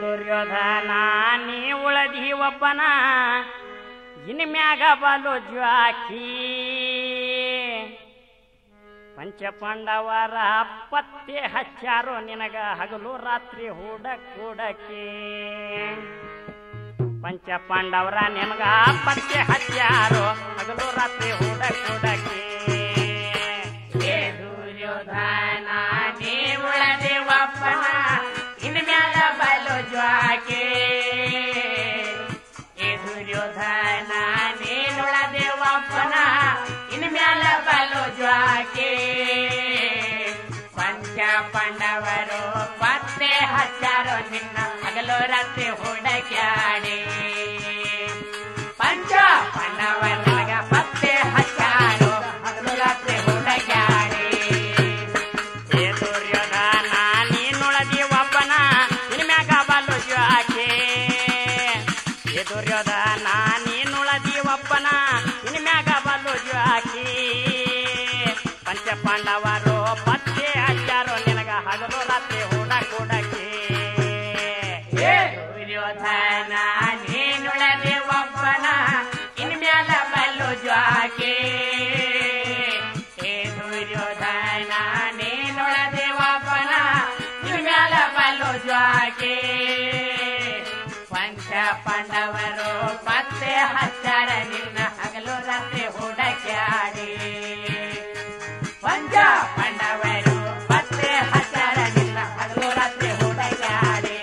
ದುರ್ಯೋಧನ ನೀ ಉಳದಿ ಒಬ್ಬನ ಇನ್ಮ್ಯಾಗ ಬಲು ಜ್ವಾಕಿ ಪಂಚಪಾಂಡವರ ಪತ್ತೆ ಹಚ್ಚಾರೋ ನಿನಗ ಹಗಲು ರಾತ್ರಿ ಹೂಡಕ್ ಹೂಡಕ್ಕೆ ಪಂಚಪಾಂಡವರ ನಿನಗ ಪತ್ತೆ ಹಚ್ಚಾರೋ ಹಗಲು ರಾತ್ರಿ ಹೂಡಕ್ ಹೂಡಕ್ಕೆ ಏ ದುರ್ಯೋಧನ ನೀ ಉಳದೆ ಒಪ್ಪನ ಇನ್ಮ್ಯಾಲ ಬಲು ಜ್ವಾಕೆ ಏ ದುರ್ಯೋಧನ ನೀನುಳದೆ ಒಪ್ಪನ ಇನ್ಮ್ಯಾಲ ಬಲು ಜ್ವಾಕೆ ಪಂಚ ಪಾಂಡವರು ಪತ್ತೆ ಹಚ್ಚಾರೋ ನಿನ್ನ ಹಗಲು ರಾತ್ರಿ ಹುಡಕ್ಯಾಡಿ ಪಂಚ ಪಾಂಡವರಾಗ ಪತ್ತೆ ಹಚ್ಚಾರೋ ಹಗಲು ರಾತ್ರಿ ಹುಡಕ್ಯಾಡಿ ಏ ದುರ್ಯೋಧನ ನೀನುಳದಿ ಒಬ್ಬನ ಇನ್ಮ್ಯಾಗ ಬಲು ಜ್ವಾಕೆ ಏ ದುರ್ಯೋಧನ ನೀನುಳದಿ ಒಬ್ಬನ ಇನ್ಮ್ಯಾಗ ಬಲು ಜ್ವಾಕಿ ಪಂಚ ಪಾಂಡವರು ಪತ್ತೆ ಹಚ್ಚಾರೋ ನಿನಗ ಹಗಲು ರಾತ್ರಿ ಹೂಡ ಕೂಡಕ್ಕೆ ಏ ದುರ್ಯೋಧನ ನೀನುಳದೆ ಒಬ್ಬನ ಇನ್ಮ್ಯಾಲ ಬಲ್ಲು ಜ್ವಾಕೆ ಏ ದುರ್ಯೋಧನ ನೀನುಳದೆ ಒಬ್ಬನ ಇನ್ಮ್ಯಾಲ ಬಲ್ಲು ಜ್ವಾಕೆ ಪಂಚ ಪಾಂಡವರು ಪತ್ತೆ ಹಚ್ಚಾರ ನಿನ್ನ ಹಗಲು ರಾತ್ರಿ ಹುಡಕ್ಯಾಡಿ ಪಂಚ ಪಾಂಡವರು ಪತ್ತೆ ಹಚ್ಚಾರ ನಿನ್ನ ಹಗಲು ರಾತ್ರಿ ಹುಡಕ್ಯಾಡಿ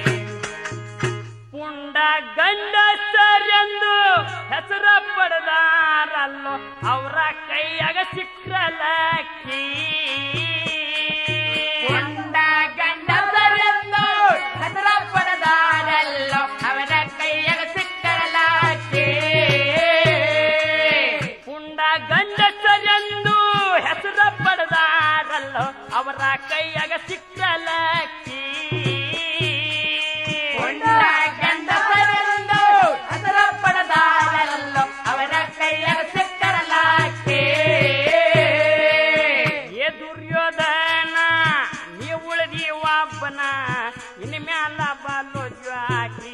ಪುಂಡ ಗಂಡಸರೆಂದು ಹೆಸರ ಪಡೆದಾರಲ್ಲೋ ಅವರ ಕೈಯಾಗ ಸಿಕ್ರಲಕ್ಕಿ ಪುಂಡ ಗಂಡಸರೆಂದು ಹೆಸರ ಪಡೆದಾರಲ್ಲೋ ಅವರ ಕೈಯಾಗ ಸಿಕ್ಕಲಾಕೆ ಪುಂಡ ಗಂಡಸರೆಂದು ಹೆಸರ ಪಡೆದಾರಲ್ಲೋ ಅವರ ಕೈಯಾಗ ಸಿಕ್ರಲಕ್ಕಿ ಪುಂಡ ಗಂಡಸರೆಂದು ಹೆಸರ ಪಡೆದಾರಲ್ಲೋ ಅವರ ಕೈಯಾಗ ಸಿಕ್ಕಲಾಕೆ ಏ ದುರ್ಯೋಧನ ನೀ ಉಳಿದಿ ಒಬ್ಬನ ಇನ್ಮ್ಯಾಲ ಬಲು ಜ್ವಾಕಿ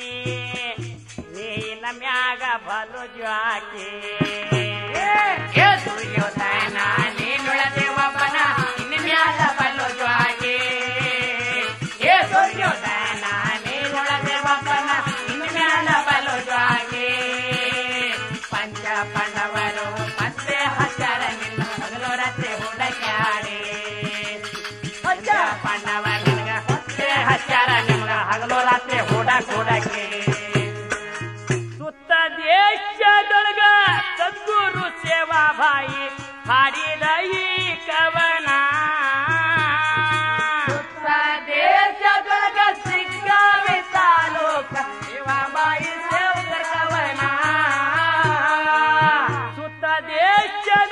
ನೀನ ಮ್ಯಾಗ ಬಲು ಜ್ವಾಕಿ ಏ ದುರ್ಯೋಧನ ನೀನುಳದೆ ಒಬ್ಬನ ಇನ್ನು ಮ್ಯಾಲ ಬಲ್ಲು ಜ್ವಾಗೆ ಏ ದುರ್ಯೋಧನ ನೀನುಳದೆ ಒಬ್ಬನ ಇನ್ನು ಮ್ಯಾಲ ಬಲ್ಲು ಜ್ವಾಗೆ ಪಂಚ ಪಾಂಡವರು ಮತ್ತೆ ಹಚ್ಚಾರ ನಿನ್ನ ಹಗಲು ರಾತ್ರಿ ಹುಡಕ್ಯಾಡಿ ಪಂಚ ಪಾಂಡವ ನಿನಗ ಹೊತ್ತೆ ಹಚ್ಚಾರ ನಿಮ್ಗ ಹಗಲು ರಾತ್ರಿ ಹುಡ ಕೂಡಕ್ಕೆ ಸುತ್ತ ದೇಶದೊಳಗ ಸದ್ಗುರು ಸೇವಾ ಬಾಯಿ ಹಾಡಿದ ಈ ಕವನ ಸುತ್ತ ದೇಶದೊಳಗ ಸಿಗ್ಗಾವಿ ತಾಲೂಕ ಶಿವಬಾಯಿ ದೇವರ ಕವನ ಸುತ್ತ ದೇಶ